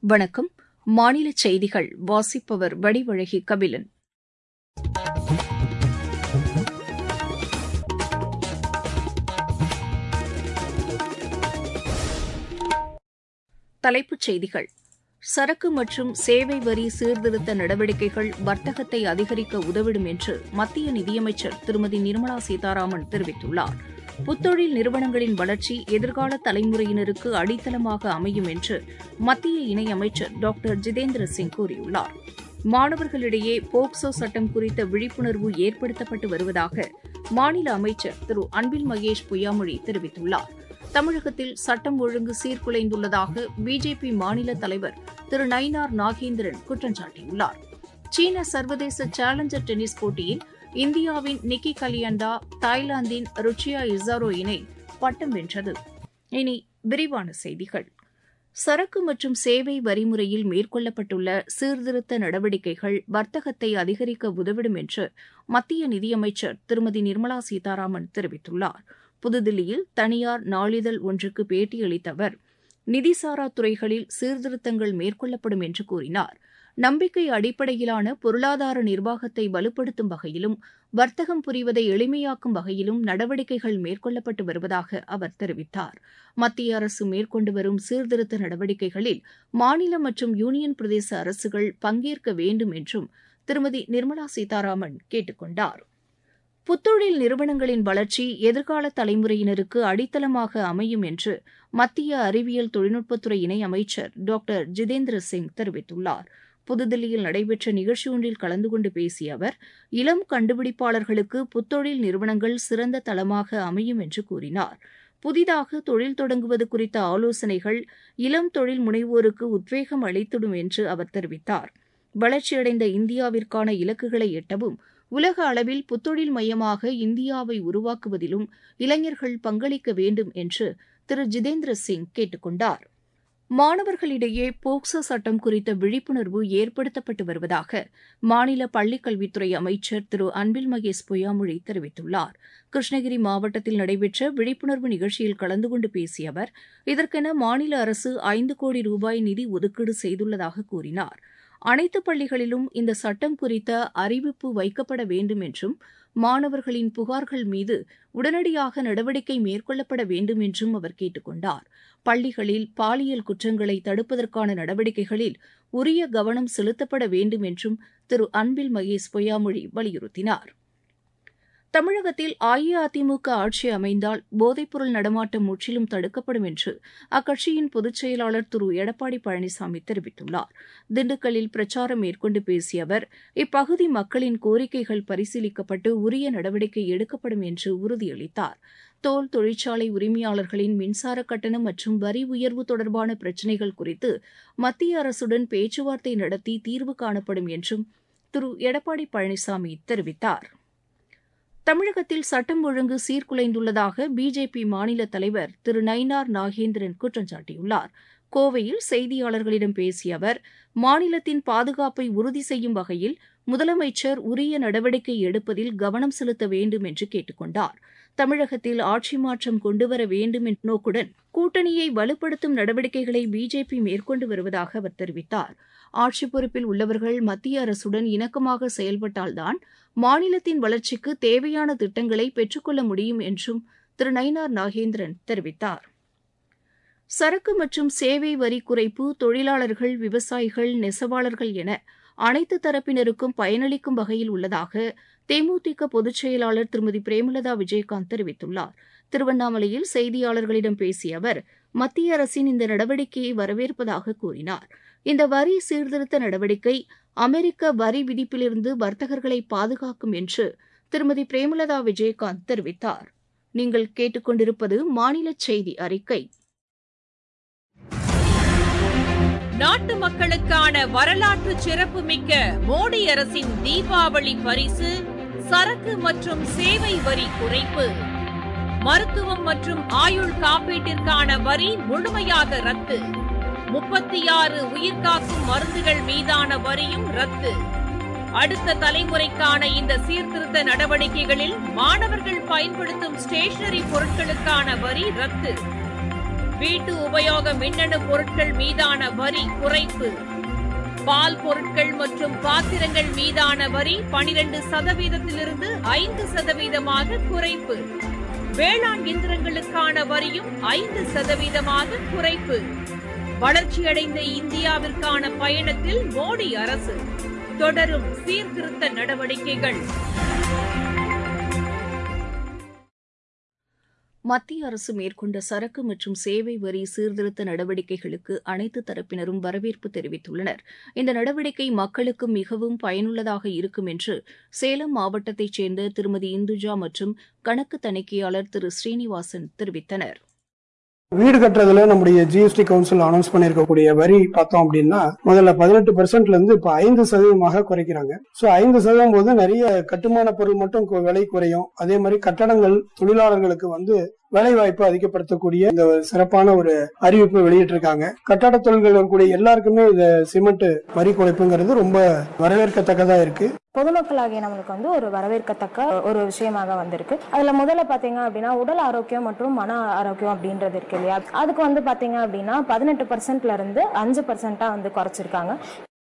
வணக்கம் மாநில செய்திகள் வாசிப்பவர் வடிவழகி கபிலன் தலைப்புச் செய்திகள் சரக்கு மற்றும் சேவை வரி சீர்திருத்த நடவடிக்கைகள் வர்த்தகத்தை அதிகரிக்க உதவிடும் என்று மத்திய நிதியமைச்சர் திருமதி நிர்மலா சீதாராமன் தெரிவித்துள்ளார் புத்தொழில் நிறுவனங்களின் வளர்ச்சி எதிர்கால தலைமுறையினருக்கு அடித்தளமாக அமையும் என்று மத்திய இணையமைச்சர் டாக்டர் ஜிதேந்திர சிங் கூறியுள்ளார் மாணவர்களிடையே போக்சோ சட்டம் குறித்த விழிப்புணர்வு ஏற்படுத்தப்பட்டு வருவதாக மாநில அமைச்சர் திரு அன்பில் மகேஷ் பொய்யாமொழி தெரிவித்துள்ளார் தமிழகத்தில் சட்டம் ஒழுங்கு சீர்குலைந்துள்ளதாக பிஜேபி மாநில தலைவர் திரு நயினார் நாகேந்திரன் குற்றம் சாட்டியுள்ளார் சீன சர்வதேச சேலஞ்சர் டென்னிஸ் போட்டியில் இந்தியாவின் நிக்கி கலியண்டா தாய்லாந்தின் ருச்சியா இசாரோ இணை பட்டம் வென்றது இனி விரிவான செய்திகள் சரக்கு மற்றும் சேவை வரிமுறையில் மேற்கொள்ளப்பட்டுள்ள சீர்திருத்த நடவடிக்கைகள் வர்த்தகத்தை அதிகரிக்க உதவிடும் என்று மத்திய நிதியமைச்சர் திருமதி நிர்மலா சீதாராமன் தெரிவித்துள்ளார் புதுதில்லியில் தனியார் நாளிதழ் ஒன்றுக்கு பேட்டியளித்த அவர் நிதிசாரா துறைகளில் சீர்திருத்தங்கள் மேற்கொள்ளப்படும் என்று கூறினார் நம்பிக்கை அடிப்படையிலான பொருளாதார நிர்வாகத்தை வலுப்படுத்தும் வகையிலும் வர்த்தகம் புரிவதை எளிமையாக்கும் வகையிலும் நடவடிக்கைகள் மேற்கொள்ளப்பட்டு வருவதாக அவர் தெரிவித்தார் மத்திய அரசு மேற்கொண்டு வரும் சீர்திருத்த நடவடிக்கைகளில் மாநில மற்றும் யூனியன் பிரதேச அரசுகள் பங்கேற்க வேண்டும் என்றும் திருமதி நிர்மலா சீதாராமன் கேட்டுக் கொண்டார் புத்தொழில் நிறுவனங்களின் வளர்ச்சி எதிர்கால தலைமுறையினருக்கு அடித்தளமாக அமையும் என்று மத்திய அறிவியல் தொழில்நுட்பத்துறை இணை அமைச்சர் டாக்டர் ஜிதேந்திர சிங் தெரிவித்துள்ளார் புதுதில்லியில் நடைபெற்ற நிகழ்ச்சி ஒன்றில் கலந்து கொண்டு பேசிய அவர் இளம் கண்டுபிடிப்பாளர்களுக்கு புத்தொழில் நிறுவனங்கள் சிறந்த தளமாக அமையும் என்று கூறினார் புதிதாக தொழில் தொடங்குவது குறித்த ஆலோசனைகள் இளம் தொழில் முனைவோருக்கு உத்வேகம் அளித்திடும் என்று அவர் தெரிவித்தார் வளர்ச்சியடைந்த இந்தியாவிற்கான இலக்குகளை எட்டவும் உலக அளவில் புத்தொழில் மையமாக இந்தியாவை உருவாக்குவதிலும் இளைஞர்கள் பங்களிக்க வேண்டும் என்று திரு ஜிதேந்திர சிங் கேட்டுக் கொண்டார் மாணவர்களிடையே போக்சோ சட்டம் குறித்த விழிப்புணர்வு ஏற்படுத்தப்பட்டு வருவதாக மாநில பள்ளிக்கல்வித்துறை அமைச்சர் திரு அன்பில் மகேஷ் பொய்யாமொழி தெரிவித்துள்ளார் கிருஷ்ணகிரி மாவட்டத்தில் நடைபெற்ற விழிப்புணர்வு நிகழ்ச்சியில் கலந்து கொண்டு பேசிய அவர் இதற்கென மாநில அரசு ஐந்து கோடி ரூபாய் நிதி ஒதுக்கீடு செய்துள்ளதாக கூறினார் அனைத்து பள்ளிகளிலும் இந்த சட்டம் குறித்த அறிவிப்பு வைக்கப்பட வேண்டும் என்றும் மாணவர்களின் புகார்கள் மீது உடனடியாக நடவடிக்கை மேற்கொள்ளப்பட வேண்டும் என்றும் அவர் கேட்டுக் கொண்டார் பள்ளிகளில் பாலியல் குற்றங்களை தடுப்பதற்கான நடவடிக்கைகளில் உரிய கவனம் செலுத்தப்பட வேண்டும் என்றும் திரு அன்பில் மகேஷ் பொய்யாமொழி வலியுறுத்தினார் தமிழகத்தில் அஇஅதிமுக ஆட்சி அமைந்தால் போதைப்பொருள் நடமாட்டம் முற்றிலும் தடுக்கப்படும் என்று அக்கட்சியின் பொதுச் செயலாளர் திரு எடப்பாடி பழனிசாமி தெரிவித்துள்ளார் திண்டுக்கல்லில் பிரச்சாரம் மேற்கொண்டு பேசிய அவர் இப்பகுதி மக்களின் கோரிக்கைகள் பரிசீலிக்கப்பட்டு உரிய நடவடிக்கை எடுக்கப்படும் என்று உறுதியளித்தார் தோல் தொழிற்சாலை உரிமையாளர்களின் மின்சார கட்டணம் மற்றும் வரி உயர்வு தொடர்பான பிரச்சினைகள் குறித்து மத்திய அரசுடன் பேச்சுவார்த்தை நடத்தி தீர்வு காணப்படும் என்றும் திரு எடப்பாடி பழனிசாமி தெரிவித்தார் தமிழகத்தில் சட்டம் ஒழுங்கு சீர்குலைந்துள்ளதாக பிஜேபி மாநில தலைவர் திரு நயினார் நாகேந்திரன் குற்றம் சாட்டியுள்ளார் கோவையில் செய்தியாளர்களிடம் பேசிய அவர் மாநிலத்தின் பாதுகாப்பை உறுதி செய்யும் வகையில் முதலமைச்சர் உரிய நடவடிக்கை எடுப்பதில் கவனம் செலுத்த வேண்டும் என்று கேட்டுக் கொண்டார் தமிழகத்தில் ஆட்சி மாற்றம் கொண்டுவர வேண்டும் என்ற நோக்குடன் கூட்டணியை வலுப்படுத்தும் நடவடிக்கைகளை பிஜேபி மேற்கொண்டு வருவதாக அவர் தெரிவித்தார் ஆட்சி பொறுப்பில் உள்ளவர்கள் மத்திய அரசுடன் இணக்கமாக செயல்பட்டால்தான் மாநிலத்தின் வளர்ச்சிக்கு தேவையான திட்டங்களை பெற்றுக்கொள்ள முடியும் என்றும் திரு நயினார் நாகேந்திரன் தெரிவித்தார் சரக்கு மற்றும் சேவை வரி குறைப்பு தொழிலாளர்கள் விவசாயிகள் நெசவாளர்கள் என அனைத்து தரப்பினருக்கும் பயனளிக்கும் வகையில் உள்ளதாக தேமுதிக பொதுச் செயலாளர் திருமதி பிரேமலதா விஜயகாந்த் தெரிவித்துள்ளார் திருவண்ணாமலையில் செய்தியாளர்களிடம் பேசிய அவர் மத்திய அரசின் இந்த நடவடிக்கையை வரவேற்பதாக கூறினார் இந்த வரி சீர்திருத்த நடவடிக்கை அமெரிக்க வரி விதிப்பிலிருந்து வர்த்தகர்களை பாதுகாக்கும் என்று திருமதி பிரேமலதா விஜயகாந்த் தெரிவித்தார் நீங்கள் கேட்டுக்கொண்டிருப்பது மாநில செய்தி அறிக்கை நாட்டு மக்களுக்கான வரலாற்று சிறப்புமிக்க மோடி அரசின் தீபாவளி பரிசு சரக்கு மற்றும் சேவை வரி குறைப்பு மருத்துவம் மற்றும் ஆயுள் காப்பீட்டிற்கான வரி முழுமையாக ரத்து முப்பத்தி ஆறு உயிர்காக்கும் மருந்துகள் மீதான வரியும் ரத்து அடுத்த தலைமுறைக்கான இந்த சீர்திருத்த நடவடிக்கைகளில் மாணவர்கள் பயன்படுத்தும் ஸ்டேஷனரி பொருட்களுக்கான வரி ரத்து வீட்டு உபயோக மின்னணு பொருட்கள் மீதான வரி குறைப்பு பால் பொருட்கள் மற்றும் பாத்திரங்கள் மீதான வரி பனிரெண்டு சதவீதத்திலிருந்து ஐந்து சதவீதமாக குறைப்பு வேளாண் இயந்திரங்களுக்கான வரியும் ஐந்து சதவீதமாக குறைப்பு வளர்ச்சியடைந்த இந்தியாவிற்கான பயணத்தில் மோடி அரசு தொடரும் சீர்திருத்த நடவடிக்கைகள் மத்திய அரசு மேற்கொண்ட சரக்கு மற்றும் சேவை வரி சீர்திருத்த நடவடிக்கைகளுக்கு அனைத்து தரப்பினரும் வரவேற்பு தெரிவித்துள்ளனர் இந்த நடவடிக்கை மக்களுக்கு மிகவும் பயனுள்ளதாக இருக்கும் என்று சேலம் மாவட்டத்தைச் சேர்ந்த திருமதி இந்துஜா மற்றும் கணக்கு தணிக்கையாளர் திரு ஸ்ரீனிவாசன் தெரிவித்தனர் வீடு கட்டுறதுல நம்முடைய ஜிஎஸ்டி கவுன்சில் அனௌன்ஸ் பண்ணிருக்கக்கூடிய வரி பார்த்தோம் அப்படின்னா முதல்ல பதினெட்டு பெர்சென்ட்ல இருந்து இப்ப ஐந்து சதவீதமாக குறைக்கிறாங்க சோ ஐந்து சதவீதம் போது நிறைய கட்டுமான பொருள் மட்டும் கு- விலை குறையும் அதே மாதிரி கட்டடங்கள் தொழிலாளர்களுக்கு வந்து வேலை வாய்ப்பு அதிகப்படுத்தக்கூடிய இந்த ஒரு சிறப்பான ஒரு அறிவிப்பு வெளியிட்டிருக்காங்க கட்டட தொழில்கள் இருக்கக்கூடிய எல்லாருக்குமே இந்த சிமெண்ட் வரி குறைப்புங்கிறது ரொம்ப வரவேற்கத்தக்கதா இருக்கு பொதுமக்களாகிய நம்மளுக்கு வந்து ஒரு வரவேற்கத்தக்க ஒரு விஷயமாக வந்திருக்கு அதுல முதல்ல பாத்தீங்க அப்படின்னா உடல் ஆரோக்கியம் மற்றும் மன ஆரோக்கியம் அப்படின்றது இருக்கு இல்லையா அதுக்கு வந்து பாத்தீங்க அப்படின்னா பதினெட்டு பர்சன்ட்ல இருந்து அஞ்சு பர்சன்டா வந்து குறைச்சிருக்காங்க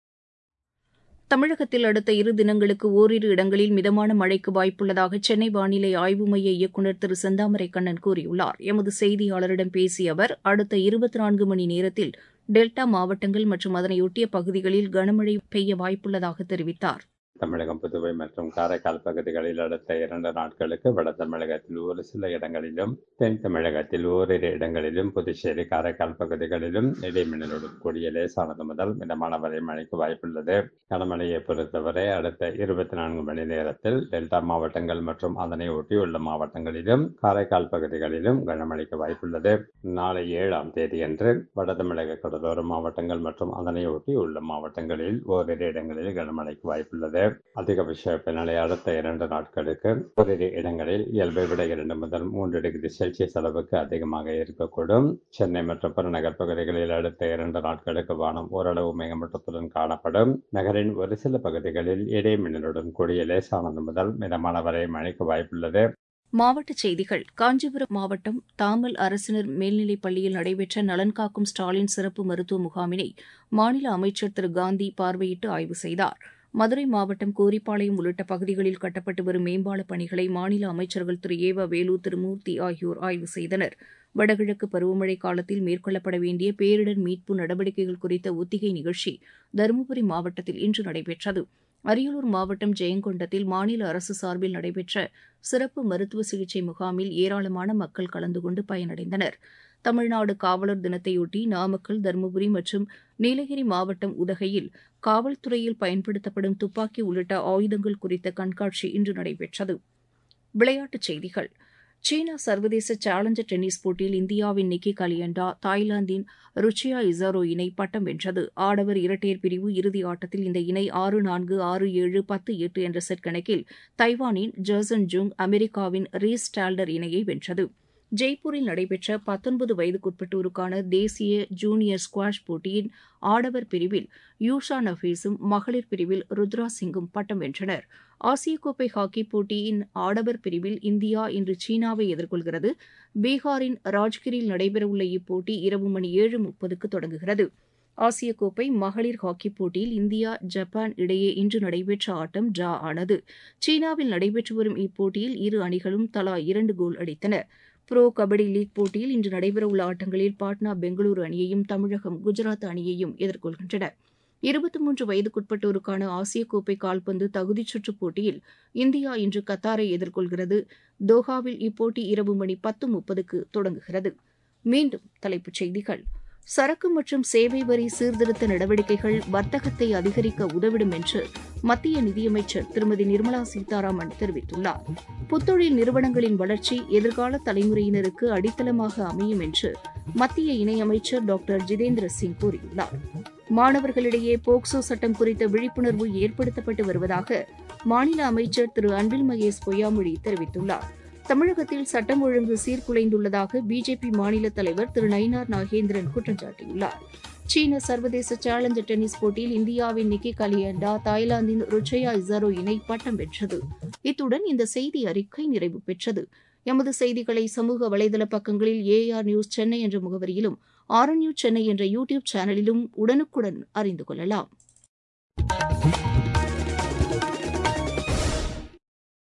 தமிழகத்தில் அடுத்த இரு தினங்களுக்கு ஓரிரு இடங்களில் மிதமான மழைக்கு வாய்ப்புள்ளதாக சென்னை வானிலை ஆய்வு மைய இயக்குநர் திரு செந்தாமரை கண்ணன் கூறியுள்ளார் எமது செய்தியாளரிடம் பேசிய அவர் அடுத்த இருபத்தி நான்கு மணி நேரத்தில் டெல்டா மாவட்டங்கள் மற்றும் அதனையொட்டிய பகுதிகளில் கனமழை பெய்ய வாய்ப்புள்ளதாக தெரிவித்தார் தமிழகம் புதுவை மற்றும் காரைக்கால் பகுதிகளில் அடுத்த இரண்டு நாட்களுக்கு வட தமிழகத்தில் ஒரு சில இடங்களிலும் தென் தமிழகத்தில் ஓரிரு இடங்களிலும் புதுச்சேரி காரைக்கால் பகுதிகளிலும் இடைமின்னலுடன் கூடிய லேசானது முதல் மிதமான வரை மழைக்கு வாய்ப்புள்ளது கனமழையை பொறுத்தவரை அடுத்த இருபத்தி நான்கு மணி நேரத்தில் டெல்டா மாவட்டங்கள் மற்றும் அதனை ஒட்டியுள்ள மாவட்டங்களிலும் காரைக்கால் பகுதிகளிலும் கனமழைக்கு வாய்ப்புள்ளது நாளை ஏழாம் தேதியன்று வட தமிழக கடலோர மாவட்டங்கள் மற்றும் அதனை ஒட்டியுள்ள மாவட்டங்களில் ஓரிரு இடங்களில் கனமழைக்கு வாய்ப்புள்ளது அதிகபட்ச வெப்பநிலை அடுத்த இரண்டு நாட்களுக்கு ஓரிரு இடங்களில் இயல்பை விட இரண்டு முதல் மூன்று டிகிரி செல்சியஸ் அளவுக்கு அதிகமாக இருக்கக்கூடும் சென்னை மற்றும் புறநகர் பகுதிகளில் அடுத்த இரண்டு நாட்களுக்கு வானம் ஓரளவு மேகமூட்டத்துடன் காணப்படும் நகரின் ஒரு சில பகுதிகளில் இடைமின்னலுடன் கூடிய லேசானது முதல் மிதமான வரை மழைக்கு வாய்ப்புள்ளது மாவட்டச் செய்திகள் காஞ்சிபுரம் மாவட்டம் தாமல் அரசினர் மேல்நிலைப் பள்ளியில் நடைபெற்ற நலன் காக்கும் ஸ்டாலின் சிறப்பு மருத்துவ முகாமினை மாநில அமைச்சர் திரு காந்தி பார்வையிட்டு ஆய்வு செய்தார் மதுரை மாவட்டம் கோரிப்பாளையம் உள்ளிட்ட பகுதிகளில் கட்டப்பட்டு வரும் மேம்பாலப் பணிகளை மாநில அமைச்சர்கள் திரு ஏவ வேலு திரு மூர்த்தி ஆகியோர் ஆய்வு செய்தனர் வடகிழக்கு பருவமழை காலத்தில் மேற்கொள்ளப்பட வேண்டிய பேரிடர் மீட்பு நடவடிக்கைகள் குறித்த ஒத்திகை நிகழ்ச்சி தருமபுரி மாவட்டத்தில் இன்று நடைபெற்றது அரியலூர் மாவட்டம் ஜெயங்கொண்டத்தில் மாநில அரசு சார்பில் நடைபெற்ற சிறப்பு மருத்துவ சிகிச்சை முகாமில் ஏராளமான மக்கள் கலந்து கொண்டு பயனடைந்தனர் தமிழ்நாடு காவலர் தினத்தையொட்டி நாமக்கல் தருமபுரி மற்றும் நீலகிரி மாவட்டம் உதகையில் காவல்துறையில் பயன்படுத்தப்படும் துப்பாக்கி உள்ளிட்ட ஆயுதங்கள் குறித்த கண்காட்சி இன்று நடைபெற்றது விளையாட்டுச் செய்திகள் சீனா சர்வதேச சேலஞ்சர் டென்னிஸ் போட்டியில் இந்தியாவின் நிக்கி கலியண்டா தாய்லாந்தின் ருச்சியா இசாரோ இணை பட்டம் வென்றது ஆடவர் இரட்டையர் பிரிவு இறுதி ஆட்டத்தில் இந்த இணை ஆறு நான்கு ஆறு ஏழு பத்து எட்டு என்ற செட் கணக்கில் தைவானின் ஜர்சன் ஜுங் அமெரிக்காவின் ரீஸ் ஸ்டால்டர் இணையை வென்றது ஜெய்ப்பூரில் நடைபெற்ற பத்தொன்பது வயதுக்குட்பட்டோருக்கான தேசிய ஜூனியர் ஸ்குவாஷ் போட்டியின் ஆடவர் பிரிவில் யூஷா நஃபீஸும் மகளிர் பிரிவில் ருத்ரா சிங்கும் பட்டம் வென்றனர் ஆசிய கோப்பை ஹாக்கி போட்டியின் ஆடவர் பிரிவில் இந்தியா இன்று சீனாவை எதிர்கொள்கிறது பீகாரின் ராஜ்கிரில் நடைபெறவுள்ள இப்போட்டி இரவு மணி ஏழு முப்பதுக்கு தொடங்குகிறது ஆசிய கோப்பை மகளிர் ஹாக்கிப் போட்டியில் இந்தியா ஜப்பான் இடையே இன்று நடைபெற்ற ஆட்டம் டிரா ஆனது சீனாவில் நடைபெற்று வரும் இப்போட்டியில் இரு அணிகளும் தலா இரண்டு கோல் அடித்தன புரோ கபடி லீக் போட்டியில் இன்று நடைபெறவுள்ள ஆட்டங்களில் பாட்னா பெங்களூரு அணியையும் தமிழகம் குஜராத் அணியையும் எதிர்கொள்கின்றன இருபத்தி மூன்று வயதுக்குட்பட்டோருக்கான ஆசிய கோப்பை கால்பந்து தகுதிச் சுற்றுப் போட்டியில் இந்தியா இன்று கத்தாரை எதிர்கொள்கிறது தோஹாவில் இப்போட்டி இரவு மணி பத்து முப்பதுக்கு தொடங்குகிறது மீண்டும் தலைப்புச் செய்திகள் சரக்கு மற்றும் சேவை வரி சீர்திருத்த நடவடிக்கைகள் வர்த்தகத்தை அதிகரிக்க உதவிடும் என்று மத்திய நிதியமைச்சர் திருமதி நிர்மலா சீதாராமன் தெரிவித்துள்ளார் புத்தொழில் நிறுவனங்களின் வளர்ச்சி எதிர்கால தலைமுறையினருக்கு அடித்தளமாக அமையும் என்று மத்திய இணையமைச்சர் டாக்டர் ஜிதேந்திர சிங் கூறியுள்ளார் மாணவர்களிடையே போக்சோ சட்டம் குறித்த விழிப்புணர்வு ஏற்படுத்தப்பட்டு வருவதாக மாநில அமைச்சர் திரு அன்பில் மகேஷ் பொய்யாமொழி தெரிவித்துள்ளார் தமிழகத்தில் சட்டம் ஒழுங்கு சீர்குலைந்துள்ளதாக பிஜேபி மாநில தலைவர் திரு நயினார் நாகேந்திரன் குற்றம் சாட்டியுள்ளார் சீன சர்வதேச சேலஞ்சர் டென்னிஸ் போட்டியில் இந்தியாவின் நிக்கி கலியண்டா தாய்லாந்தின் ருச்சயா இசாரோ இணை பட்டம் வென்றது இத்துடன் இந்த செய்தி அறிக்கை நிறைவு பெற்றது எமது செய்திகளை சமூக வலைதள பக்கங்களில் ஏஆர் நியூஸ் சென்னை என்ற முகவரியிலும் ஆர்என் நியூஸ் சென்னை என்ற யூடியூப் சேனலிலும் உடனுக்குடன் அறிந்து கொள்ளலாம்